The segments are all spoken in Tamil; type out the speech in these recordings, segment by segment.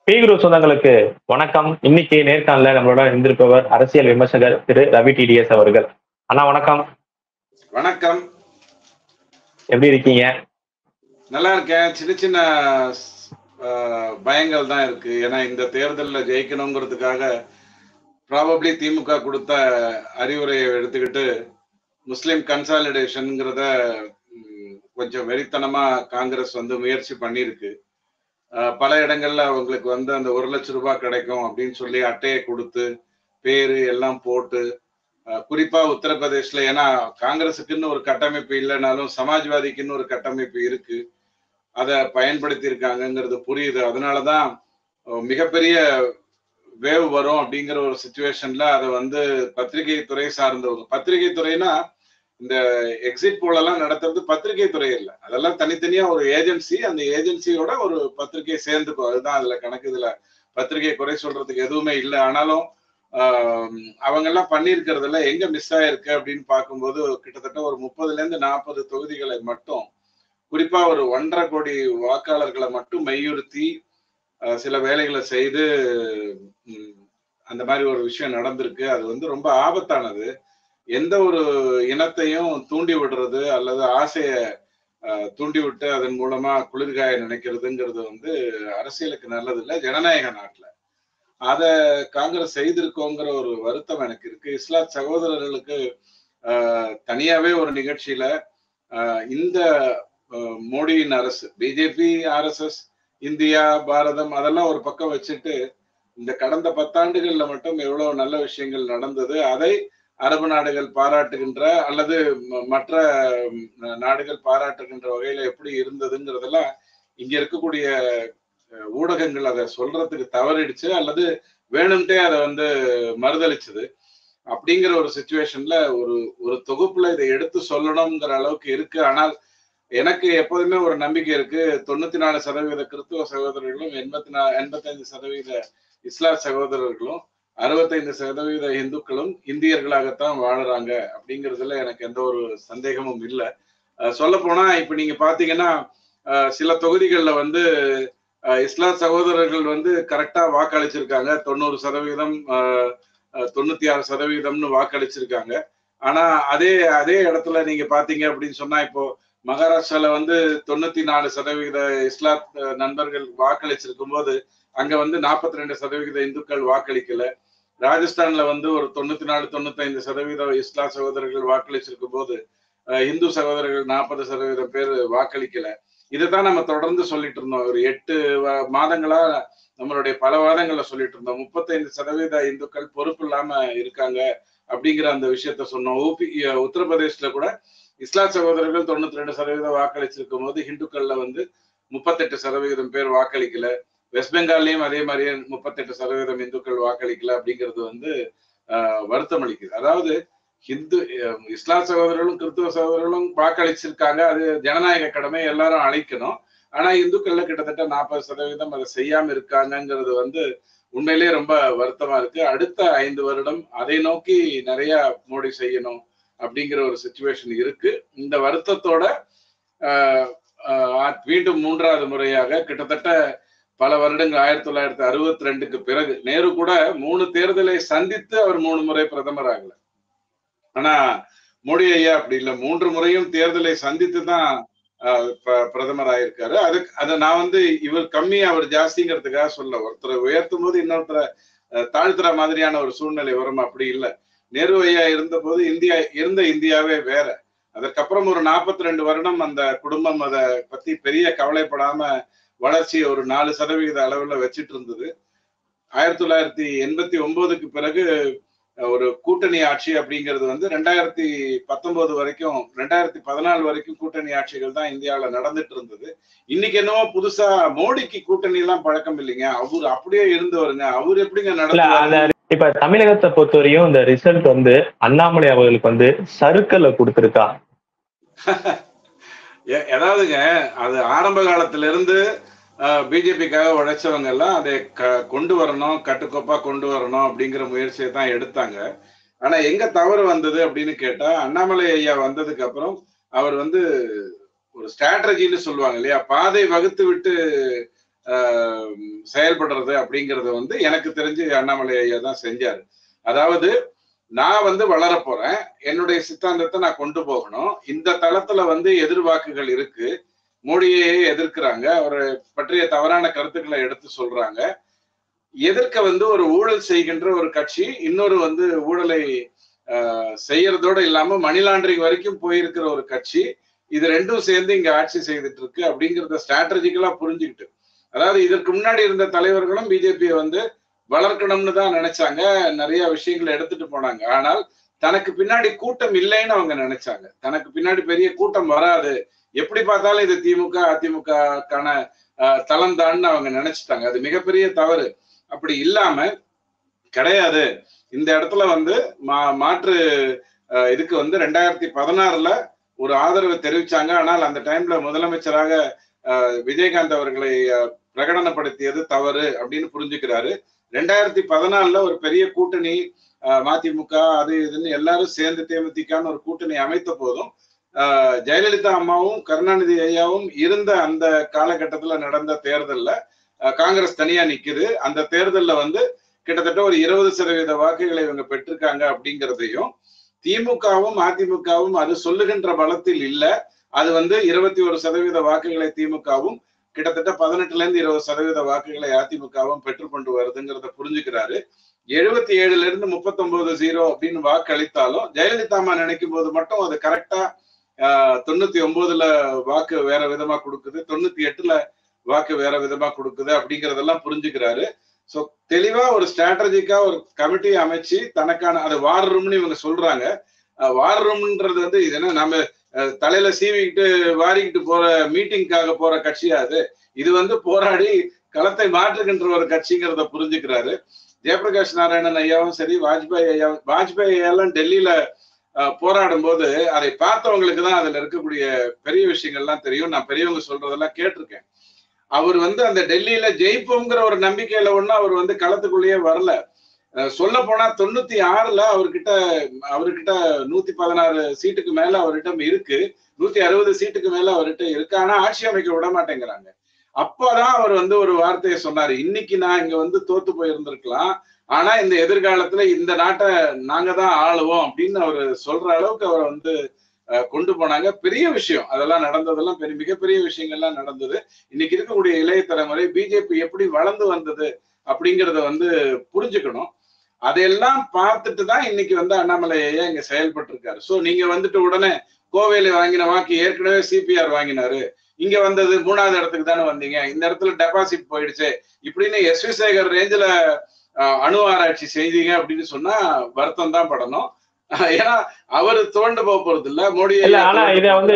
பீகுரு சொந்தங்களுக்கு வணக்கம் இன்னைக்கு நேர்காணல நம்மளோட இருந்திருப்பவர் அரசியல் விமர்சகர் திரு ரவி டிடிஎஸ் அவர்கள் அண்ணா வணக்கம் வணக்கம் எப்படி இருக்கீங்க நல்லா இருக்கேன் சின்ன சின்ன அஹ், பயங்கள் தான் இருக்கு ஏன்னா இந்த தேர்தலில் ஜெயிக்கணுங்கிறதுக்காக ப்ராபப்ளி திமுக கொடுத்த அறிவுரையை எடுத்துக்கிட்டு முஸ்லிம் கன்சாலிடேஷனுங்கிறத ம், கொஞ்சம் வெறித்தனமா காங்கிரஸ் வந்து முயற்சி பண்ணியிருக்கு அஹ், பல இடங்கள்ல அவங்களுக்கு வந்து அந்த ஒரு லட்சம் ரூபாய் கிடைக்கும் அப்படின்னு சொல்லி அட்டையை கொடுத்து பேரு எல்லாம் போட்டு அஹ், குறிப்பா உத்தரப்பிரதேஷ்ல ஏன்னா காங்கிரஸுக்குன்னு ஒரு கட்டமைப்பு இல்லைனாலும் சமாஜ்வாதிக்குன்னு ஒரு கட்டமைப்பு இருக்கு அதை பயன்படுத்தி இருக்காங்கங்கிறது புரியுது அதனாலதான் அஹ், மிகப்பெரிய வேவ் வரும் அப்படிங்கிற ஒரு சுச்சுவேஷன்ல அதை வந்து பத்திரிகை துறை சார்ந்தவங்க பத்திரிகை துறைனா இந்த எக்ஸிட் போல் எல்லாம் நடத்துறது பத்திரிகை துறை இல்லை அதெல்லாம் தனித்தனியா ஒரு ஏஜென்சி அந்த ஏஜென்சியோட ஒரு பத்திரிகை சேர்ந்துக்கும் அதுதான் அதுல கணக்கு இதுல பத்திரிகை குறை சொல்றதுக்கு எதுவுமே இல்லை ஆனாலும் ஆஹ் அவங்க எல்லாம் பண்ணியிருக்கிறதுல எங்க மிஸ் ஆயிருக்கு அப்படின்னு பார்க்கும்போது கிட்டத்தட்ட ஒரு முப்பதுல இருந்து நாற்பது தொகுதிகளை மட்டும் குறிப்பா ஒரு ஒன்றரை கோடி வாக்காளர்களை மட்டும் மையுறுத்தி ஆஹ் சில வேலைகளை செய்து ம், அந்த மாதிரி ஒரு விஷயம் நடந்திருக்கு அது வந்து ரொம்ப ஆபத்தானது எந்த ஒரு இனத்தையும் தூண்டி விடுறது அல்லது ஆசைய ஆஹ், தூண்டி விட்டு அதன் மூலமா குளிர்காய நினைக்கிறதுங்கிறது வந்து அரசியலுக்கு நல்லது இல்லை ஜனநாயக நாட்டுல அத காங்கிரஸ் செய்திருக்கோங்கிற ஒரு வருத்தம் எனக்கு இருக்கு இஸ்லாத் சகோதரர்களுக்கு ஆஹ், தனியாவே ஒரு நிகழ்ச்சியில ஆஹ், இந்த ஆஹ், மோடியின் அரசு பிஜேபி ஆர்எஸ்எஸ் இந்தியா பாரதம் அதெல்லாம் ஒரு பக்கம் வச்சுட்டு இந்த கடந்த பத்தாண்டுகள்ல மட்டும் எவ்வளவு நல்ல விஷயங்கள் நடந்தது அதை அரபு நாடுகள் பாராட்டுகின்ற அல்லது ம- மற்ற ம், நாடுகள் பாராட்டுகின்ற வகையில எப்படி இருந்ததுங்கிறதெல்லாம் இங்க இருக்கக்கூடிய அஹ், ஊடகங்கள் அதை சொல்றதுக்கு தவறிடுச்சு அல்லது வேணும்ட்டே அதை வந்து மறுதளிச்சது அப்படிங்கிற ஒரு சுச்சுவேஷன்ல ஒரு ஒரு தொகுப்புல இதை எடுத்து சொல்லணுங்கிற அளவுக்கு இருக்கு ஆனால் எனக்கு எப்போதுமே ஒரு நம்பிக்கை இருக்கு தொண்ணூத்தி நாலு சதவீத கிறிஸ்துவ சகோதரர்களும் எண்பத்தி நா எண்பத்தைந்து சதவீத இஸ்லாம் சகோதரர்களும் அறுபத்தைந்து சதவீத இந்துக்களும் இந்தியர்களாகத்தான் வாழுறாங்க அப்படிங்கிறதுல எனக்கு எந்த ஒரு சந்தேகமும் இல்லை சொல்ல போனா இப்ப நீங்க பாத்தீங்கன்னா அஹ், சில தொகுதிகளில் வந்து அஹ், இஸ்லாம் சகோதரர்கள் வந்து கரெக்டா வாக்களிச்சிருக்காங்க தொண்ணூறு சதவீதம் அஹ், அஹ், தொண்ணூத்தி ஆறு சதவீதம்னு வாக்களிச்சிருக்காங்க ஆனா அதே அதே இடத்துல நீங்க பாத்தீங்க அப்படின்னு சொன்னா இப்போ மகாராஷ்டிரால வந்து தொண்ணூத்தி நாலு சதவீத இஸ்லாத் அஹ், நண்பர்கள் வாக்களிச்சிருக்கும் போது அங்க வந்து நாற்பத்தி ரெண்டு சதவீத இந்துக்கள் வாக்களிக்கல ராஜஸ்தான்ல வந்து ஒரு தொண்ணூத்தி நாலு தொண்ணூத்தைந்து சதவீத இஸ்லாம் சகோதரர்கள் வாக்களிச்சிருக்கும் போது அஹ், இந்து சகோதரர்கள் நாற்பது சதவீதம் பேர் வாக்களிக்கல இதைத்தான் நம்ம தொடர்ந்து சொல்லிட்டு இருந்தோம் ஒரு எட்டு வ- மாதங்களா நம்மளுடைய பல வாதங்களை சொல்லிட்டு இருந்தோம் முப்பத்தைந்து சதவீத இந்துக்கள் பொறுப்பு இல்லாம இருக்காங்க அப்படிங்கிற அந்த விஷயத்த சொன்னோம் ஊபி அஹ், உத்தரப்பிரதேஷ்ல கூட இஸ்லாம் சகோதரர்கள் தொண்ணூத்தி ரெண்டு சதவீதம் வாக்களிச்சிருக்கும் போது இந்துக்கள்ல வந்து முப்பத்தெட்டு சதவீதம் பேர் வாக்களிக்கல வெஸ்ட் பெங்கால்லையும் அதே மாதிரியே முப்பத்தெட்டு சதவீதம் இந்துக்கள் வாக்களிக்கல அப்படிங்கிறது வந்து ஆஹ், வருத்தம் அளிக்குது அதாவது ஹிந்து அஹ், இஸ்லாம் சகோதரர்களும் கிறிஸ்துவ சகோதரர்களும் வாக்களிச்சிருக்காங்க அது ஜனநாயக கடமை எல்லாரும் அழைக்கணும் ஆனா இந்துக்கள்ல கிட்டத்தட்ட நாற்பது சதவீதம் அதை செய்யாம இருக்காங்கங்கிறது வந்து உண்மையிலேயே ரொம்ப வருத்தமா இருக்கு அடுத்த ஐந்து வருடம் அதை நோக்கி நிறைய மோடி செய்யணும் அப்படிங்கிற ஒரு சுச்சுவேஷன் இருக்கு இந்த வருத்தத்தோட ஆஹ், ஆஹ், மீண்டும் மூன்றாவது முறையாக கிட்டத்தட்ட பல வருடங்கள் ஆயிரத்தி தொள்ளாயிரத்தி அறுபத்தி ரெண்டுக்கு பிறகு நேரு கூட மூணு தேர்தலை சந்தித்து அவர் மூணு முறை பிரதமர் ஆகல ஆனா மோடி ஐயா அப்படி இல்லை மூன்று முறையும் தேர்தலை சந்தித்து தான் ஆஹ், ப- பிரதமர் ஆயிருக்காரு அதுக்கு அதை நான் வந்து இவர் கம்மி அவர் ஜாஸ்திங்கிறதுக்காக சொல்ல ஒருத்தரை உயர்த்தும் போது இன்னொருத்தரை ஆஹ், தாழ்த்துற மாதிரியான ஒரு சூழ்நிலை வரும் அப்படி இல்லை நேரு ஐயா இருந்தபோது இந்தியா இருந்த இந்தியாவே வேற அதற்கப்புறம் ஒரு நாற்பத்தி ரெண்டு வருடம் அந்த குடும்பம் அதை பத்தி பெரிய கவலைப்படாம வளர்ச்சி ஒரு நாலு சதவிகித அளவுல வச்சிட்டு இருந்தது ஆயிரத்தி தொள்ளாயிரத்தி எண்பத்தி ஒன்பதுக்கு பிறகு அஹ், ஒரு கூட்டணி ஆட்சி அப்படிங்கிறது வந்து ரெண்டாயிரத்தி பத்தொன்பது வரைக்கும் ரெண்டாயிரத்தி பதினாலு வரைக்கும் கூட்டணி ஆட்சிகள் தான் இந்தியாவில் நடந்துட்டு இருந்தது இன்னைக்கு என்னவோ புதுசா மோடிக்கு கூட்டணி எல்லாம் பழக்கம் இல்லைங்க அவர் அப்படியே இருந்தவருங்க அவர் எப்படிங்க இல்ல நடத்துவாரு அந்த இப்ப தமிழகத்தை பொறுத்தவரையும் இந்த ரிசல்ட் வந்து அண்ணாமலை அவர்களுக்கு வந்து சறுக்கல்ல கொடுத்திருக்கா எ- எதாவதுங்க அது ஆரம்ப காலத்துல இருந்து பிஜேபிக்காக உழைச்சவங்க எல்லாம் அதை க- கொண்டு வரணும் கட்டுக்கோப்பா கொண்டு வரணும் அப்படிங்கிற முயற்சியை தான் எடுத்தாங்க ஆனா எங்க தவறு வந்தது அப்படின்னு கேட்டா அண்ணாமலை ஐயா வந்ததுக்கு அப்புறம் அவர் வந்து ஒரு ஸ்ட்ராட்டஜின்னு சொல்லுவாங்க இல்லையா பாதை வகுத்து விட்டு ஆஹ், செயல்படுறது அப்படிங்கறது வந்து எனக்கு தெரிஞ்சு அண்ணாமலை ஐயா தான் செஞ்சாரு அதாவது நான் வந்து வளர போறேன் என்னுடைய சித்தாந்தத்தை நான் கொண்டு போகணும் இந்த தளத்துல வந்து எதிர்வாக்குகள் இருக்கு மோடியை எதிர்க்கிறாங்க அவரை பற்றிய தவறான கருத்துக்களை எடுத்து சொல்றாங்க எதிர்க்க வந்து ஒரு ஊழல் செய்கின்ற ஒரு கட்சி இன்னொரு வந்து ஊழலை ஆஹ், செய்யறதோட இல்லாம மணி லாண்டரிங் வரைக்கும் போயிருக்கிற ஒரு கட்சி இது ரெண்டும் சேர்ந்து இங்க ஆட்சி செய்துட்டு இருக்கு அப்படிங்கறத ஸ்ட்ராட்டஜிக்கலா புரிஞ்சுக்கிட்டு அதாவது இதற்கு முன்னாடி இருந்த தலைவர்களும் பிஜேபியை வந்து வளர்க்கணும்னு தான் நினைச்சாங்க நிறைய விஷயங்களை எடுத்துட்டு போனாங்க ஆனால் தனக்கு பின்னாடி கூட்டம் இல்லைன்னு அவங்க நினைச்சாங்க தனக்கு பின்னாடி பெரிய கூட்டம் வராது எப்படி பார்த்தாலும் இது திமுக அதிமுகக்கான தளம் தான் அவங்க நினைச்சிட்டாங்க அது மிகப்பெரிய தவறு அப்படி இல்லாம கிடையாது இந்த இடத்துல வந்து மா மாற்று அஹ், இதுக்கு வந்து ரெண்டாயிரத்தி பதினாறுல ஒரு ஆதரவு தெரிவிச்சாங்க ஆனால் அந்த டைம்ல முதலமைச்சராக அஹ், விஜயகாந்த் அவர்களை அஹ், பிரகடனப்படுத்தியது தவறு அப்படின்னு புரிஞ்சுக்கிறாரு ரெண்டாயிரத்தி பதினாலுல ஒரு பெரிய கூட்டணி அஹ், மதிமுக அது இதுன்னு எல்லாரும் சேர்ந்து தேமுதிகன்னு ஒரு கூட்டணி அமைத்த போதும் அஹ், ஜெயலலிதா அம்மாவும் கருணாநிதி ஐயாவும் இருந்த அந்த காலகட்டத்துல நடந்த தேர்தல்ல அஹ், காங்கிரஸ் தனியா நிக்குது அந்த தேர்தல்ல வந்து கிட்டத்தட்ட ஒரு இருபது சதவீத வாக்குகளை இவங்க பெற்றிருக்காங்க அப்படிங்கிறதையும் திமுகவும் அதிமுகவும் அது சொல்லுகின்ற பலத்தில் இல்ல அது வந்து இருபத்தி ஒரு சதவீத வாக்குகளை திமுகவும் கிட்டத்தட்ட பதினெட்டுல இருந்து இருபது சதவீத வாக்குகளை அதிமுகவும் பெற்றுக்கொண்டு வருதுங்கிறத புரிஞ்சுக்கிறாரு எழுபத்தி ஏழுல இருந்து முப்பத்தொன்பது ஜீரோ அப்படின்னு வாக்கு அளித்தாலும் ஜெயலலிதா அம்மா நினைக்கும் போது மட்டும் அது கரெக்டா தொண்ணூத்தி ஒன்பதுல வாக்கு வேற விதமா கொடுக்குது தொண்ணூத்தி எட்டுல வாக்கு வேற விதமா கொடுக்குது அப்படிங்கறதெல்லாம் புரிஞ்சுக்கிறாரு சோ தெளிவா ஒரு ஸ்ட்ராட்டஜிக்கா ஒரு கமிட்டி அமைச்சு தனக்கான அது வார் ரூம்னு இவங்க சொல்றாங்க வார் ரூம்ன்றது வந்து இது என்ன நம்ம அஹ், தலையில சீவிக்கிட்டு வாரிக்கிட்டு போற மீட்டிங்காக போற கட்சியா அது இது வந்து போராடி களத்தை மாற்றுகின்ற ஒரு கட்சிங்கிறத புரிஞ்சுக்கிறாரு ஜெயபிரகாஷ் நாராயணன் ஐயாவும் சரி வாஜ்பாய் ஐயா வாஜ்பாய் ஐயாலாம் டெல்லியில அஹ், போராடும் போது அதை பார்த்தவங்களுக்கு தான் அதுல இருக்கக்கூடிய பெரிய விஷயங்கள்லாம் தெரியும் நான் பெரியவங்க சொல்றதெல்லாம் கேட்டிருக்கேன் அவர் வந்து அந்த டெல்லியில ஜெயிப்போங்கிற ஒரு நம்பிக்கையில ஒண்ணும் அவர் வந்து களத்துக்குள்ளேயே வரல சொல்ல போனா தொண்ணூத்தி ஆறுல அவர்கிட்ட அவர்கிட்ட நூத்தி பதினாறு சீட்டுக்கு மேல அவர்கிட்ட இருக்கு நூத்தி அறுபது சீட்டுக்கு மேல அவர்கிட்ட இருக்கு ஆனா ஆட்சி அமைக்க விட மாட்டேங்கிறாங்க அப்பதான் அவர் வந்து ஒரு வார்த்தையை சொன்னாரு இன்னைக்கு நான் இங்க வந்து தோத்து போயிருந்திருக்கலாம் ஆனா இந்த எதிர்காலத்துல இந்த நாட்டை நாங்க தான் ஆளுவோம் அப்படின்னு அவர் சொல்ற அளவுக்கு அவர் வந்து அஹ், கொண்டு போனாங்க பெரிய விஷயம் அதெல்லாம் நடந்ததெல்லாம் பெரிய மிகப்பெரிய விஷயங்கள்லாம் நடந்தது இன்னைக்கு இருக்கக்கூடிய இளைய தலைமுறை பிஜேபி எப்படி வளர்ந்து வந்தது அப்படிங்கறத வந்து புரிஞ்சுக்கணும் அதையெல்லாம் பார்த்துட்டு தான் இன்னைக்கு வந்து அண்ணாமலை ஐயா இங்க செயல்பட்டு இருக்காரு சோ நீங்க வந்துட்டு உடனே கோவையில வாங்கின வாக்கு ஏற்கனவே சிபிஆர் வாங்கினாரு இங்க வந்தது மூணாவது இடத்துக்கு தானே வந்தீங்க இந்த இடத்துல டெபாசிட் போயிடுச்சு இப்படின்னு எஸ் வி சேகர் ரேஞ்சில அணு ஆராய்ச்சி செய்தீங்க அப்படின்னு சொன்னா வருத்தம் தான் படணும் ஏன்னா அவரு தோண்டு போக போறது இல்ல மோடி இல்ல ஆனா இத வந்து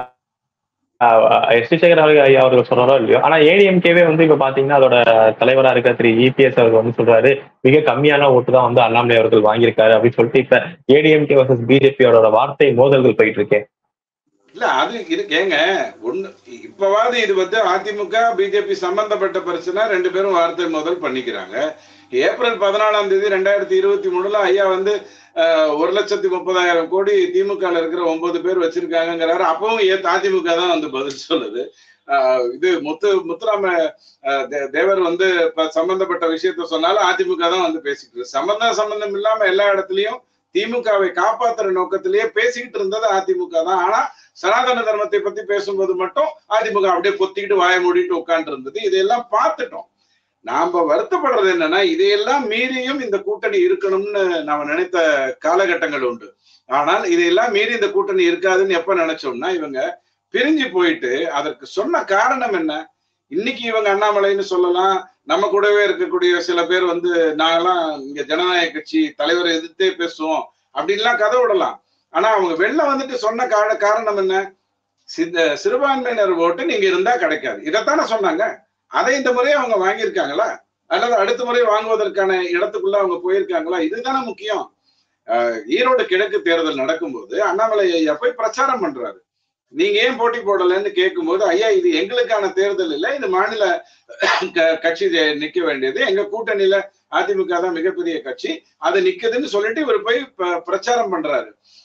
எஸ் டி சேகர் அவர்கள் ஐயா அவர்கள் சொல்றாரோ இல்லையோ ஆனா ஏடிஎம்கேவே வந்து இப்ப பாத்தீங்கன்னா அதோட தலைவரா இருக்க திரு இபிஎஸ் அவர்கள் வந்து சொல்றாரு மிக கம்மியான ஓட்டு தான் வந்து அண்ணாமலை அவர்கள் வாங்கியிருக்காரு அப்படின்னு சொல்லிட்டு இப்ப ஏடிஎம்கே வர்சஸ் பிஜேபியோட வார்த்தை மோதல்கள் போயிட்டு இருக்கு இல்ல அது இருக்கேங்க ஒண்ணு இப்பவாவது இது வந்து அதிமுக பிஜேபி சம்பந்தப்பட்ட பிரச்சனை ரெண்டு பேரும் வார்த்தை முதல் பண்ணிக்கிறாங்க ஏப்ரல் பதினாலாம் தேதி ரெண்டாயிரத்தி இருபத்தி மூணுல ஐயா வந்து அஹ், ஒரு லட்சத்தி முப்பதாயிரம் கோடி திமுக ல இருக்கிற ஒன்பது பேர் வச்சிருக்காங்கிறாரு அப்பவும் ஏ அதிமுக தான் வந்து பதில் சொல்லுது அஹ், இது முத்து முத்துராம அஹ், தே- தேவர் வந்து இப்ப சம்பந்தப்பட்ட விஷயத்த சொன்னாலும் அதிமுக தான் வந்து பேசிட்டு இருக்கு சம்பந்தம் சம்பந்தம் இல்லாம எல்லா இடத்துலயும் திமுகவை காப்பாத்துற நோக்கத்திலேயே பேசிக்கிட்டு இருந்தது அதிமுக தான் ஆனா சனாதன தர்மத்தை பத்தி பேசும்போது மட்டும் அதிமுக அப்படியே பொத்திக்கிட்டு வாய மூடிட்டு உட்கார்ந்து இருந்தது இதையெல்லாம் பார்த்துட்டோம் நாம வருத்தப்படுறது என்னன்னா இதையெல்லாம் மீறியும் இந்த கூட்டணி இருக்கணும்னு நாம நினைத்த காலகட்டங்கள் உண்டு ஆனால் இதையெல்லாம் மீறி இந்த கூட்டணி இருக்காதுன்னு எப்ப நினைச்சோம்னா இவங்க பிரிஞ்சு போயிட்டு அதற்கு சொன்ன காரணம் என்ன இன்னைக்கு இவங்க அண்ணாமலைன்னு சொல்லலாம் நம்ம கூடவே இருக்கக்கூடிய சில பேர் வந்து நாங்கெல்லாம் இங்க ஜனநாயக கட்சி தலைவரை எதிர்த்தே பேசுவோம் அப்படின்லாம் கதை விடலாம் ஆனா அவங்க வெளில வந்துட்டு சொன்ன கார காரணம் என்ன சித்த சிறுபான்மையினர் ஓட்டு நீங்க இருந்தா கிடைக்காது இதைத்தானே சொன்னாங்க அதை இந்த முறை அவங்க வாங்கியிருக்காங்களா அல்லது அடுத்த முறை வாங்குவதற்கான இடத்துக்குள்ள அவங்க போயிருக்காங்களா இதுதானே முக்கியம் ஆஹ் ஈரோடு கிழக்கு தேர்தல் நடக்கும்போது அண்ணாமலை ஐயா போய் பிரச்சாரம் பண்றாரு நீங்க ஏன் போட்டி போடலன்னு கேட்கும்போது ஐயா இது எங்களுக்கான தேர்தல் இல்லை இது மாநில க- கட்சி ஜெ- நிக்க வேண்டியது எங்க கூட்டணியில அதிமுக தான் மிகப்பெரிய கட்சி அது நிக்குதுன்னு சொல்லிட்டு இவர் போய் ப- பிரச்சாரம் பண்றாரு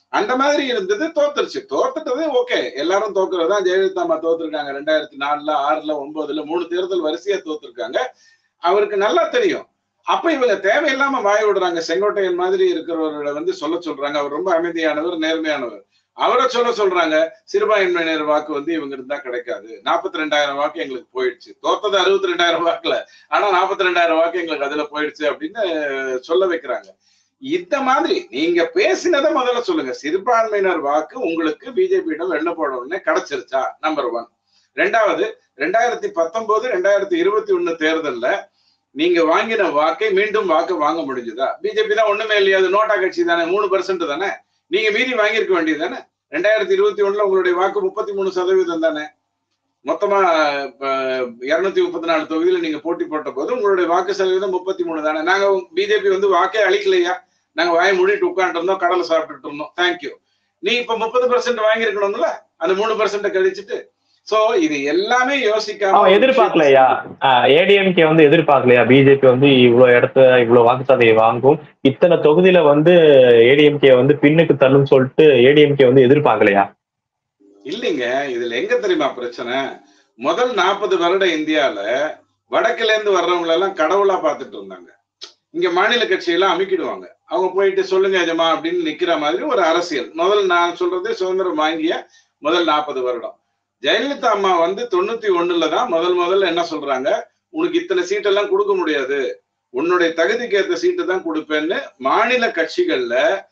அந்த மாதிரி இருந்தது தோத்துருச்சு தோத்துட்டது ஓகே எல்லாரும் தோக்குறதுதான் ஜெயலலிதா அம்மா தோத்துருக்காங்க ரெண்டாயிரத்தி நாலுல ஆறுல ஒன்பதுல மூணு தேர்தல் வரிசையா தோத்துருக்காங்க அவருக்கு நல்லா தெரியும் அப்ப இவங்க தேவையில்லாம வாய் விடுறாங்க செங்கோட்டையன் மாதிரி இருக்கிறவர்களை வந்து சொல்ல சொல்றாங்க அவர் ரொம்ப அமைதியானவர் நேர்மையானவர் அவரை சொல்ல சொல்றாங்க சிறுபான்மையினர் வாக்கு வந்து இவங்க இருந்தா கிடைக்காது நாற்பத்தி ரெண்டாயிரம் வாக்கு எங்களுக்கு போயிடுச்சு தோத்தது அறுபத்தி ரெண்டாயிரம் வாக்குல ஆனா நாற்பத்தி ரெண்டாயிரம் வாக்கு எங்களுக்கு அதுல போயிடுச்சு அப்படின்னு சொல்ல வைக்கிறாங்க இந்த மாதிரி நீங்க பேசினதை முதல்ல சொல்லுங்க சிறுபான்மையினர் வாக்கு உங்களுக்கு பிஜேபியிடம் வெள்ள போட உடனே கிடைச்சிருச்சா நம்பர் ஒன் ரெண்டாவது ரெண்டாயிரத்தி பத்தொன்பது ரெண்டாயிரத்தி இருபத்தி ஒண்ணு தேர்தல்ல நீங்க வாங்கின வாக்கை மீண்டும் வாக்கு வாங்க முடிஞ்சுதா பிஜேபி தான் ஒண்ணுமே இல்லையா அது நோட்டா கட்சி தானே மூணு பர்சன்ட் தானே நீங்க மீறி வாங்கியிருக்க வேண்டியது தானே ரெண்டாயிரத்தி இருபத்தி ஒண்ணுல உங்களுடைய வாக்கு முப்பத்தி மூணு சதவீதம் தானே மொத்தமா இருநூத்தி முப்பத்தி நாலு தொகுதியில நீங்க போட்டி போட்ட போது உங்களுடைய வாக்கு சதவீதம் முப்பத்தி மூணு தானே நாங்க பிஜேபி வந்து வாக்கே அழிக்கலையா நாங்க வாயை மூடிட்டு உட்காந்துட்டு இருந்தோம் கடலை சாப்பிட்டுட்டு இருந்தோம் தேங்க்யூ நீ இப்ப முப்பது பர்சன்ட் வாங்கியிருக்கணும்ல அந்த மூணு பர்சன்ட் கழிச்சுட்டு சோ இது எல்லாமே யோசிக்காம அவன் எதிர்பார்க்கலையா ஏடிஎம்கே வந்து எதிர்பார்க்கலையா பிஜேபி வந்து இவ்வளவு இடத்த இவ்வளவு வாக்குச்சாதையை வாங்கும் இத்தனை தொகுதியில வந்து ஏடிஎம்கே வந்து பின்னுக்கு தள்ளும் சொல்லிட்டு ஏடிஎம்கே வந்து எதிர்பார்க்கலையா இல்லைங்க இதுல எங்க தெரியுமா பிரச்சனை முதல் நாற்பது வருட இந்தியால வடக்குல இருந்து வர்றவங்க எல்லாம் கடவுளா பார்த்துட்டு இருந்தாங்க இங்க மாநில கட்சியெல்லாம் அமுக்கிடுவாங்க அவங்க போயிட்டு சொல்லுங்க எஜமா அப்படின்னு நிக்கிற மாதிரி ஒரு அரசியல் முதல் நான் சொல்றது சுதந்திரம் வாங்கிய முதல் நாற்பது வருடம் ஜெயலலிதா அம்மா வந்து தொண்ணூத்தி ஒண்ணுல தான் முதல் முதல்ல என்ன சொல்றாங்க உனக்கு இத்தனை சீட்டெல்லாம் கொடுக்க முடியாது உன்னுடைய தகுதிக்கு ஏற்ற சீட்டு தான் கொடுப்பேன்னு மாநில கட்சிகள்ல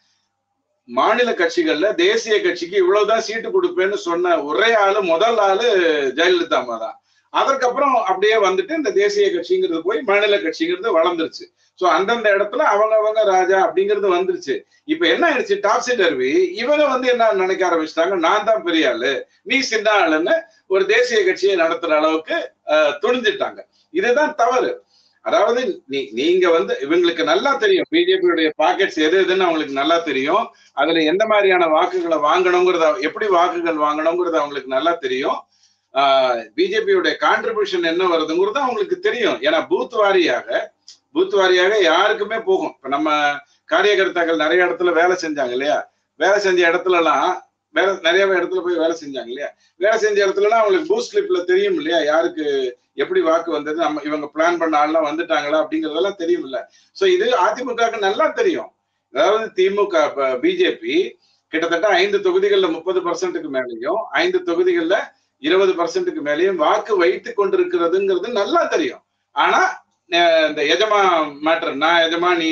மாநில கட்சிகள்ல தேசிய கட்சிக்கு இவ்வளவுதான் சீட்டு கொடுப்பேன்னு சொன்ன ஒரே ஆளு முதல் ஆளு ஜெயலலிதா அம்மா தான் அதற்கப்புறம் அப்படியே வந்துட்டு இந்த தேசிய கட்சிங்கிறது போய் மாநில கட்சிங்கிறது வளர்ந்துருச்சு சோ அந்தந்த இடத்துல அவங்க அவங்க ராஜா அப்படிங்கிறது வந்துருச்சு இப்ப என்ன ஆயிடுச்சு டாப் சீட் அருவி இவங்க வந்து என்ன நினைக்க ஆரம்பிச்சிட்டாங்க நான் தான் பெரிய ஆளு நீ சின்ன ஆளுன்னு ஒரு தேசிய கட்சியை நடத்துற அளவுக்கு துணிஞ்சிட்டாங்க இதுதான் தவறு அதாவது நீ நீங்க வந்து இவங்களுக்கு நல்லா தெரியும் பிஜேபியுடைய பாக்கெட்ஸ் எது எதுன்னு அவங்களுக்கு நல்லா தெரியும் அதுல எந்த மாதிரியான வாக்குகளை வாங்கணுங்கிறத எப்படி வாக்குகள் வாங்கணுங்கிறது அவங்களுக்கு நல்லா தெரியும் பிஜேபியுடைய கான்ட்ரிபியூஷன் என்ன வருதுங்கிறது அவங்களுக்கு தெரியும் ஏன்னா பூத் வாரியாக பூத் வாரியாக யாருக்குமே போகும் இப்ப நம்ம காரியகர்த்தாக்கள் நிறைய இடத்துல வேலை செஞ்சாங்க இல்லையா வேலை செஞ்ச இடத்துல எல்லாம் வேலை நிறைய இடத்துல போய் வேலை செஞ்சாங்க இல்லையா வேலை செஞ்ச இடத்துலலாம் அவங்களுக்கு பூத் ஸ்லிப்ல தெரியும் இல்லையா யாருக்கு எப்படி வாக்கு வந்தது நம்ம இவங்க பிளான் பண்ண ஆள்லாம் வந்துட்டாங்களா அப்படிங்கறதெல்லாம் தெரியும் இல்ல சோ இது அதிமுகவுக்கு நல்லா தெரியும் அதாவது திமுக பிஜேபி கிட்டத்தட்ட ஐந்து தொகுதிகள்ல முப்பது பர்சன்ட்டுக்கு மேலேயும் ஐந்து தொகுதிகள்ல இருபது பர்சன்ட்டுக்கு மேலேயும் வாக்கு வைத்து கொண்டிருக்கிறதுங்கிறது நல்லா தெரியும் ஆனா இந்த எஜமா மேட்டர் நான் எஜமா நீ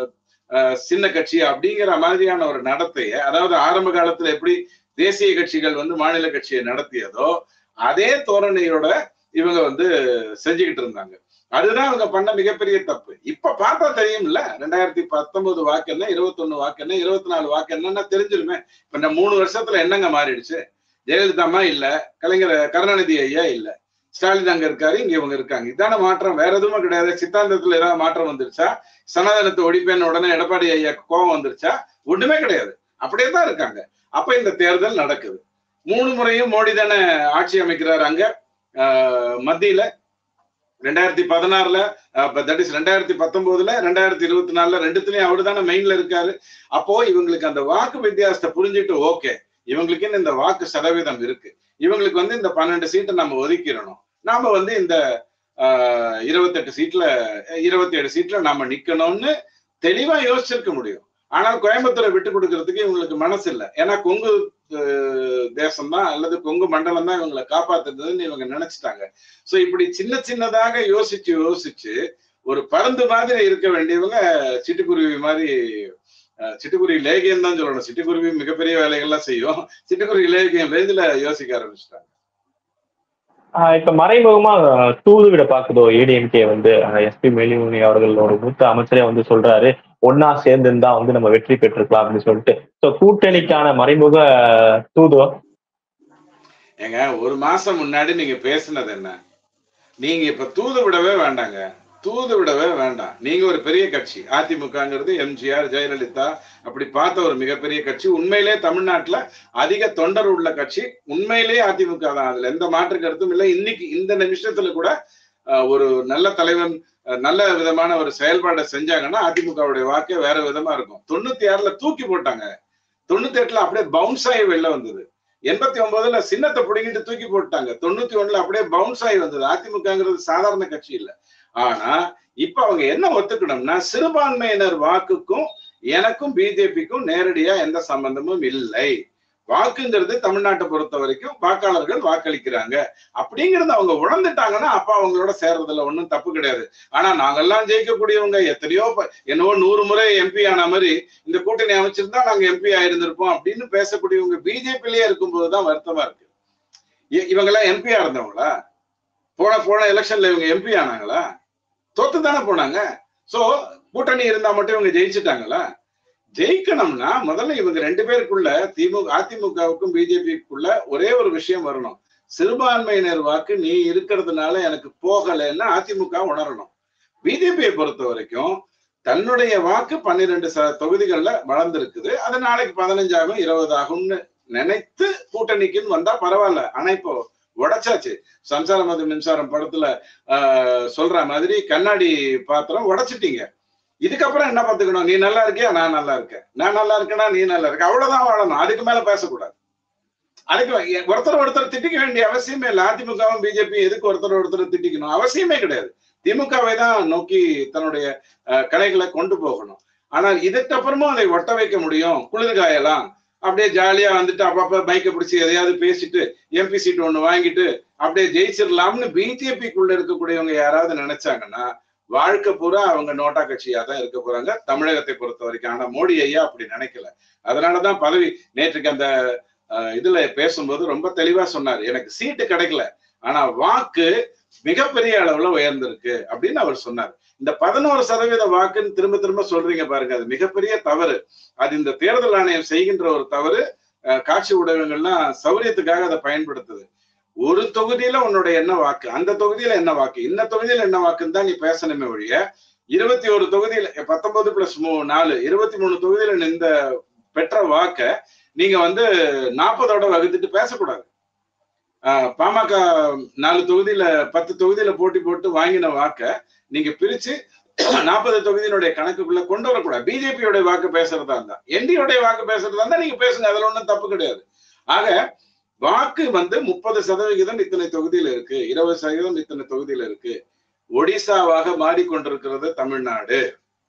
சின்ன கட்சி அப்படிங்கிற மாதிரியான ஒரு நடத்தைய அதாவது ஆரம்ப காலத்துல எப்படி தேசிய கட்சிகள் வந்து மாநில கட்சியை நடத்தியதோ அதே தோரணையோட இவங்க வந்து செஞ்சுக்கிட்டு இருந்தாங்க அதுதான் அவங்க பண்ண மிகப்பெரிய தப்பு இப்ப பார்த்தா தெரியும்ல ரெண்டாயிரத்தி பத்தொன்பது வாக்கு என்ன இருபத்தி ஒண்ணு வாக்கு என்ன இருபத்தி நாலு வாக்கு என்னன்னா தெரிஞ்சிருமே இப்ப இந்த மூணு வருஷத்துல என்னங்க மாறிடுச்சு ஜெயலலிதா அம்மா இல்ல கலைஞர் கருணாநிதி ஐயா இல்ல ஸ்டாலின் அங்க இருக்காரு இங்க இவங்க இருக்காங்க இதான மாற்றம் வேற எதுவுமே கிடையாது சித்தாந்தத்துல ஏதாவது மாற்றம் வந்துருச்சா சனாதனத்தை ஒழிப்பேன்னு உடனே எடப்பாடி ஐயா கோபம் வந்துருச்சா ஒண்ணுமே கிடையாது அப்படியே தான் இருக்காங்க அப்ப இந்த தேர்தல் நடக்குது மூணு முறையும் மோடி தானே ஆட்சி அமைக்கிறாரு அங்க மத்தியில ரெண்டாயிரத்தி பதினாறுல தட் இஸ் ரெண்டாயிரத்தி பத்தொன்பதுல ரெண்டாயிரத்தி இருபத்தி நாலுல ரெண்டுத்துலயும் அவரு தானே மெயின்ல இருக்காரு அப்போ இவங்களுக்கு அந்த வாக்கு வித்தியாசத்தை புரிஞ்சுட்டு ஓகே இவங்களுக்கு இந்த வாக்கு சதவீதம் இருக்கு இவங்களுக்கு வந்து இந்த பன்னெண்டு சீட்டை நம்ம ஒதுக்கிடணும் நாம வந்து இந்த இருபத்தெட்டு சீட்ல இருபத்தி ஏழு சீட்ல நாம நிக்கணும்னு தெளிவா யோசிச்சிருக்க முடியும் ஆனால் கோயம்புத்தூரை விட்டு கொடுக்கறதுக்கு இவங்களுக்கு மனசு இல்லை ஏன்னா கொங்கு தேசம் தான் அல்லது கொங்கு மண்டலம் தான் இவங்களை காப்பாத்துறதுன்னு இவங்க நினைச்சிட்டாங்க சோ இப்படி சின்ன சின்னதாக யோசிச்சு யோசிச்சு ஒரு பருந்து மாதிரி இருக்க வேண்டியவங்க சிட்டுக்குருவி மாதிரி சிட்டுக்குருவி லேகியம் தான் சொல்லணும் சிட்டுக்குருவி மிகப்பெரிய வேலைகள்லாம் செய்யும் சிட்டுக்குருவி லேகியம் ரேஞ்சில யோசிக்க ஆரம்பிச்சிட்டாங்க இப்ப மறைமுகமா தூது விட பாக்குதோ ஏடிஎம்கே வந்து எஸ்பி மேலிமுனி அவர்களோட மூத்த அமைச்சரே வந்து சொல்றாரு ஒன்னா சேர்ந்து இருந்தா வந்து நம்ம வெற்றி பெற்றிருக்கலாம் அப்படின்னு சொல்லிட்டு சோ கூட்டணிக்கான மறைமுக தூதுவம் ஏங்க ஒரு மாசம் முன்னாடி நீங்க பேசுனது என்ன நீங்க இப்ப தூது விடவே வேண்டாங்க தூது விடவே வேண்டாம் நீங்க ஒரு பெரிய கட்சி அதிமுகங்கிறது எம்ஜிஆர் ஜெயலலிதா அப்படி பார்த்த ஒரு மிகப்பெரிய கட்சி உண்மையிலே தமிழ்நாட்டுல அதிக தொண்டர் உள்ள கட்சி உண்மையிலேயே அதிமுக தான் அதுல எந்த மாற்று கருத்தும் இல்லை இன்னைக்கு இந்த நிமிஷத்துல கூட ஒரு நல்ல தலைவன் நல்ல விதமான ஒரு செயல்பாடை செஞ்சாங்கன்னா அதிமுகவுடைய வாக்கே வேற விதமா இருக்கும் தொண்ணூத்தி ஆறுல தூக்கி போட்டாங்க தொண்ணூத்தி எட்டுல அப்படியே பவுன்ஸ் ஆகி வெளில வந்தது எண்பத்தி ஒன்பதுல சின்னத்தை பிடிங்கிட்டு தூக்கி போட்டாங்க தொண்ணூத்தி ஒண்ணுல அப்படியே பவுன்ஸ் ஆகி வந்தது அதிமுகங்கிறது சாதாரண கட்சி இல்ல ஆனா இப்ப அவங்க என்ன ஒத்துக்கணும்னா சிறுபான்மையினர் வாக்குக்கும் எனக்கும் பிஜேபிக்கும் நேரடியா எந்த சம்பந்தமும் இல்லை வாக்குங்கிறது தமிழ்நாட்டை பொறுத்த வரைக்கும் வாக்காளர்கள் வாக்களிக்கிறாங்க அப்படிங்கறத அவங்க உணர்ந்துட்டாங்கன்னா அப்ப அவங்களோட சேர்றதுல ஒண்ணும் தப்பு கிடையாது ஆனா நாங்கெல்லாம் ஜெயிக்கக்கூடியவங்க எத்தனையோ ப- என்னவோ நூறு முறை எம்பி ஆன மாதிரி இந்த கூட்டணி அமைச்சிருந்தா நாங்க எம்பி ஆயிருந்திருப்போம் அப்படின்னு பேசக்கூடியவங்க பிஜேபிலேயே இருக்கும்போதுதான் வருத்தமா இருக்கு இ- இவங்க எல்லாம் எம்பியா இருந்தவங்களா போன போன எலெக்ஷன்ல இவங்க எம்பி ஆனாங்களா தோத்து தானே போனாங்க சோ கூட்டணி இருந்தா மட்டும் இவங்க ஜெயிச்சுட்டாங்களா ஜெயிக்கணும்னா முதல்ல இவங்க ரெண்டு பேருக்குள்ள திமுக அதிமுகவுக்கும் பிஜேபிக்குள்ள ஒரே ஒரு விஷயம் வரணும் சிறுபான்மையினர் வாக்கு நீ இருக்கிறதுனால எனக்கு போகலைன்னு அதிமுக உணரணும் பிஜேபியை பொறுத்த வரைக்கும் தன்னுடைய வாக்கு பன்னிரெண்டு ச தொகுதிகள்ல வளர்ந்திருக்குது அது நாளைக்கு பதினஞ்சாகும் இருபது ஆகும்னு நினைத்து கூட்டணிக்குன்னு வந்தா பரவாயில்ல ஆனா இப்போ உடைச்சாச்சு சம்சாரம் அது மின்சாரம் படத்துல ஆஹ் சொல்ற மாதிரி கண்ணாடி பாத்திரம் உடைச்சிட்டீங்க இதுக்கப்புறம் என்ன பார்த்துக்கணும் நீ நல்லா இருக்கியா நான் நல்லா இருக்கேன் நான் நல்லா இருக்கேனா நீ நல்லா இருக்க அவ்வளவுதான் வாழணும் அதுக்கு மேல பேசக்கூடாது அதுக்கு வே- ஒருத்தர் ஒருத்தர் திட்டிக்க வேண்டிய அவசியமே இல்லை அதிமுகவும் பிஜேபி எதுக்கு ஒருத்தர் ஒருத்தர் திட்டிக்கணும் அவசியமே கிடையாது திமுகவை தான் நோக்கி தன்னுடைய அஹ், கலைகளை கொண்டு போகணும் ஆனால் இதற்கு அப்புறமும் அதை ஒட்ட வைக்க முடியும் குளிர்காயலாம் அப்படியே ஜாலியா வந்துட்டு அப்பப்ப பைக்கை பிடிச்சி எதையாவது பேசிட்டு எம்பி சீட் ஒண்ணு வாங்கிட்டு அப்படியே ஜெயிச்சிடலாம்னு பிஜேபிக்குள்ள இருக்கக்கூடியவங்க யாராவது நினைச்சாங்கன்னா வாழ்க்கை பூரா அவங்க நோட்டா கட்சியா தான் இருக்க போறாங்க தமிழகத்தை பொறுத்த வரைக்கும் ஆனா மோடி ஐயா அப்படி நினைக்கல அதனாலதான் பதவி நேற்றுக்கு அந்த அஹ், இதுல பேசும்போது ரொம்ப தெளிவா சொன்னார் எனக்கு சீட்டு கிடைக்கல ஆனா வாக்கு மிகப்பெரிய அளவுல உயர்ந்திருக்கு அப்படின்னு அவர் சொன்னார் இந்த பதினோரு சதவீத வாக்குன்னு திரும்ப திரும்ப சொல்றீங்க பாருங்க அது மிகப்பெரிய தவறு அது இந்த தேர்தல் ஆணையம் செய்கின்ற ஒரு தவறு அஹ், காட்சி ஊடகங்கள்லாம் சௌரியத்துக்காக அதை பயன்படுத்துது ஒரு தொகுதியில உன்னோட என்ன வாக்கு அந்த தொகுதியில என்ன வாக்கு இந்த தொகுதியில என்ன வாக்குன்னு தான் நீ பேசணுமே ஒழிய இருபத்தி ஒரு தொகுதியில பத்தொன்பது பிளஸ் மூ நாலு இருபத்தி மூணு தொகுதியில இந்த பெற்ற வாக்க நீங்க வந்து நாற்பதோட வகுத்துட்டு பேசக்கூடாது ஆஹ் பாமக நாலு தொகுதியில பத்து தொகுதியில போட்டி போட்டு வாங்கின வாக்க நீங்க பிரிச்சு நாற்பது தொகுதியினுடைய கணக்குக்குள்ள கொண்டு வரக்கூடாது பிஜேபியோட வாக்கு பேசுறதா இருந்தா என்டியோடைய வாக்கு பேசுறதா இருந்தா நீங்க பேசுங்க அதுல ஒண்ணும் தப்பு கிடையாது ஆக வாக்கு வந்து முப்பது சதவிகிதம் இத்தனை தொகுதியில இருக்கு இருபது சதவீதம் இத்தனை தொகுதியில இருக்கு ஒடிசாவாக மாறிக்கொண்டிருக்கிறது தமிழ்நாடு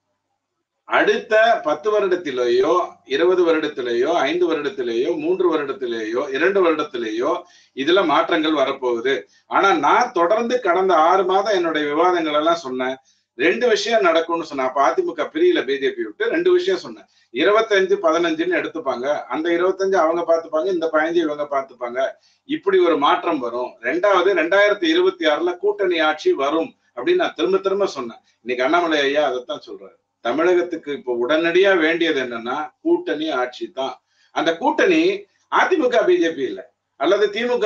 அடுத்த பத்து வருடத்திலேயோ இருபது வருடத்திலேயோ ஐந்து வருடத்திலேயோ மூன்று வருடத்திலேயோ இரண்டு வருடத்திலேயோ இதுல மாற்றங்கள் வரப்போகுது ஆனா நான் தொடர்ந்து கடந்த ஆறு மாதம் என்னுடைய விவாதங்கள் எல்லாம் சொன்னேன் ரெண்டு விஷயம் நடக்கும்னு சொன்னேன் அப்ப அதிமுக பிரியில பிஜேபி விட்டு ரெண்டு விஷயம் சொன்னேன் இருபத்தஞ்சு பதினஞ்சுன்னு எடுத்துப்பாங்க அந்த இருபத்தஞ்சு அவங்க பார்த்துப்பாங்க இந்த பதினஞ்சு இவங்க பார்த்துப்பாங்க இப்படி ஒரு மாற்றம் வரும் ரெண்டாவது ரெண்டாயிரத்தி இருபத்தி ஆறுல கூட்டணி ஆட்சி வரும் அப்படின்னு நான் திரும்ப திரும்ப சொன்னேன் இன்னைக்கு அண்ணாமலை ஐயா அதைத்தான் சொல்றாரு தமிழகத்துக்கு இப்போ உடனடியா வேண்டியது என்னன்னா கூட்டணி ஆட்சி தான் அந்த கூட்டணி அதிமுக பிஜேபி இல்ல அல்லது திமுக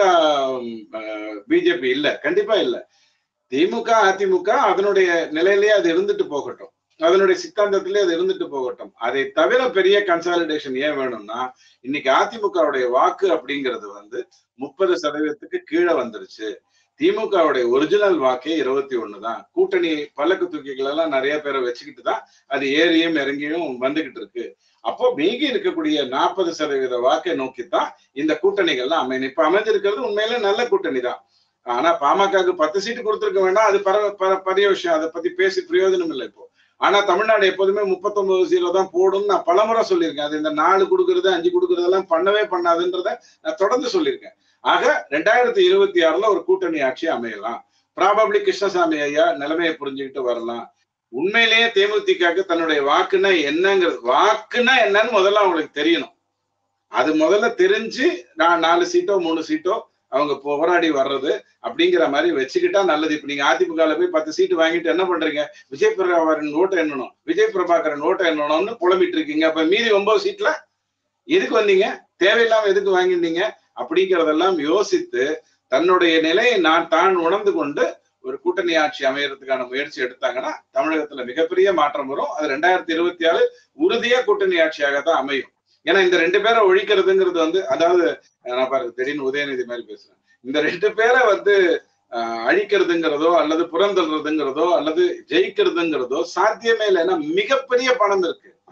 பிஜேபி இல்ல கண்டிப்பா இல்ல திமுக அதிமுக அதனுடைய நிலையிலேயே அது இருந்துட்டு போகட்டும் அதனுடைய சித்தாந்தத்திலே அது இருந்துட்டு போகட்டும் அதை தவிர பெரிய கன்சாலிடேஷன் ஏன் வேணும்னா இன்னைக்கு அதிமுகவுடைய வாக்கு அப்படிங்கிறது வந்து முப்பது சதவீதத்துக்கு கீழே வந்துருச்சு திமுகவுடைய ஒரிஜினல் வாக்கே இருபத்தி ஒண்ணு தான் கூட்டணி பல்லக்கு தூக்கிகள் எல்லாம் நிறைய பேரை வச்சுக்கிட்டு தான் அது ஏறியும் இறங்கியும் வந்துகிட்டு இருக்கு அப்போ மீகி இருக்கக்கூடிய நாற்பது சதவீத வாக்கை நோக்கித்தான் இந்த கூட்டணிகள்லாம் அமையும் இப்ப அமைஞ்சிருக்கிறது உண்மையிலே நல்ல கூட்டணி தான் ஆனா பாமகவுக்கு பத்து சீட்டு கொடுத்துருக்க வேண்டாம் அது பர பர- பெரிய விஷயம் அதை பத்தி பேசி பிரயோஜனம் இல்லை இப்போ ஆனா தமிழ்நாடு எப்போதுமே முப்பத்தொன்பது ஜீரோ தான் போடும்னு நான் பலமுறை சொல்லியிருக்கேன் அது இந்த நாலு கொடுக்கறது அஞ்சு கொடுக்கறதெல்லாம் பண்ணவே பண்ணாதுன்றத நான் தொடர்ந்து சொல்லியிருக்கேன் ஆக ரெண்டாயிரத்தி இருபத்தி ஆறுல ஒரு கூட்டணி ஆட்சி அமையலாம் ப்ராபப்ளி கிருஷ்ணசாமி ஐயா நிலைமையை புரிஞ்சுக்கிட்டு வரலாம் உண்மையிலேயே தேமுதிகக்கு தன்னுடைய வாக்குன்னா என்னங்கிறது வாக்குன்னா என்னன்னு முதல்ல அவங்களுக்கு தெரியணும் அது முதல்ல தெரிஞ்சு நான் நாலு சீட்டோ மூணு சீட்டோ அவங்க போராடி வர்றது அப்படிங்கிற மாதிரி வச்சுக்கிட்டா நல்லது இப்ப நீங்க அதிமுகல போய் பத்து சீட்டு வாங்கிட்டு என்ன பண்றீங்க விஜய் பிரபாகரன் ஓட்டை எண்ணணும் விஜய் பிரபாகரன் ஓட்டை எண்ணணும்னு புலம்பிட்டு இருக்கீங்க அப்ப மீதி ஒன்பது சீட்ல எதுக்கு வந்தீங்க தேவையில்லாம எதுக்கு வாங்கிட்டீங்க அப்படிங்கிறதெல்லாம் யோசித்து தன்னுடைய நிலையை நான் தான் உணர்ந்து கொண்டு ஒரு கூட்டணி ஆட்சி அமையறதுக்கான முயற்சி எடுத்தாங்கன்னா தமிழகத்துல மிகப்பெரிய மாற்றம் வரும் அது ரெண்டாயிரத்தி இருபத்தி ஆறு உறுதியா கூட்டணி ஆட்சியாக தான் அமையும் ஏன்னா இந்த ரெண்டு பேரை ஒழிக்கிறதுங்கிறது வந்து அதாவது நான் பாருங்க திடீர்னு உதயநிதி மாதிரி பேசுறேன் இந்த ரெண்டு பேரை வந்து ஆஹ், அழிக்கிறதுங்கிறதோ அல்லது புறந்தள்ளுறதுங்கிறதோ அல்லது ஜெயிக்கிறதுங்கிறதோ சாத்தியமே இல்லை ஏன்னா மிகப்பெரிய பணம் இருக்கு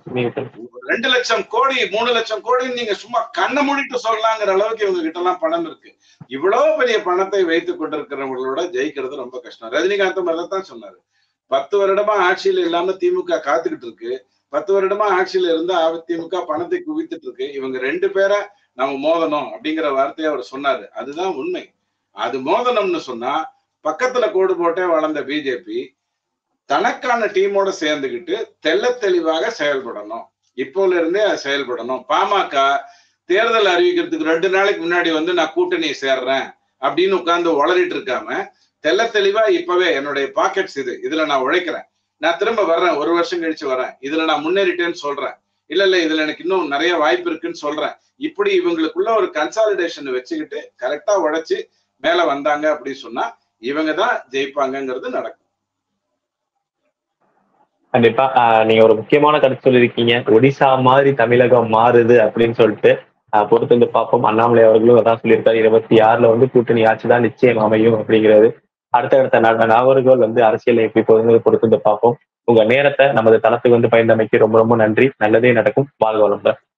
ரெண்டு லட்சம் கோடி மூணு லட்சம் கோடி நீங்க சும்மா கண்ணை மூடிட்டு சொல்லலாங்கிற அளவுக்கு இவங்க கிட்ட எல்லாம் பணம் இருக்கு இவ்வளவு பெரிய பணத்தை வைத்துக் கொண்டிருக்கிறவங்களோட ஜெயிக்கிறது ரொம்ப கஷ்டம் ரஜினிகாந்தும் அதைத்தான் சொன்னாரு பத்து வருடமா ஆட்சியில் இல்லாம திமுக காத்துக்கிட்டு இருக்கு பத்து வருடமா ஆட்சியில இருந்து அதிமுக பணத்தை குவித்துட்டு இருக்கு இவங்க ரெண்டு பேரை நம்ம மோதணும் அப்படிங்கிற வார்த்தையை அவர் சொன்னாரு அதுதான் உண்மை அது மோதனம்னு சொன்னா பக்கத்துல கோடு போட்டே வளர்ந்த பிஜேபி தனக்கான டீமோட சேர்ந்துக்கிட்டு தெள்ள தெளிவாக செயல்படணும் இப்போல இருந்தே செயல்படணும் பாமக தேர்தல் அறிவிக்கிறதுக்கு ரெண்டு நாளைக்கு முன்னாடி வந்து நான் கூட்டணி சேர்றேன் அப்படின்னு உட்கார்ந்து உளறிட்டு இருக்காம தெள்ள தெளிவா இப்பவே என்னுடைய பாக்கெட்ஸ் இது இதுல நான் உழைக்கிறேன் நான் திரும்ப வர்றேன் ஒரு வருஷம் கழிச்சு வரேன் இதுல நான் முன்னேறிட்டேன்னு சொல்றேன் இல்ல இல்ல இதுல எனக்கு இன்னும் நிறைய வாய்ப்பு இருக்குன்னு சொல்றேன் இப்படி இவங்களுக்குள்ள ஒரு கன்சாலிடேஷன் வச்சுக்கிட்டு கரெக்டா உழைச்சு மேல வந்தாங்க அப்படின்னு சொன்னா இவங்க தான் ஜெயிப்பாங்கங்கிறது நடக்கும் கண்டிப்பா நீங்க ஒரு முக்கியமான கருத்து சொல்லியிருக்கீங்க ஒடிசா மாதிரி தமிழகம் மாறுது அப்படின்னு சொல்லிட்டு பொறுத்து வந்து பார்ப்போம் அண்ணாமலை அவர்களும் அதான் சொல்லியிருக்காரு இருபத்தி ஆறுல வந்து கூட்டணி ஆட்சி தான் நிச்சயம் அமையும் அப்படிங்கிறது அடுத்தடுத்த நபர்கள் வந்து அரசியல் எப்படி போகுதுங்கிறது பொறுத்து வந்து பார்ப்போம் உங்க நேரத்தை நமது தளத்துக்கு வந்து பயந்தமைக்கு ரொம்ப ரொம்ப நன்றி நல்லதே நடக்கும் வாழ்க வளம்புற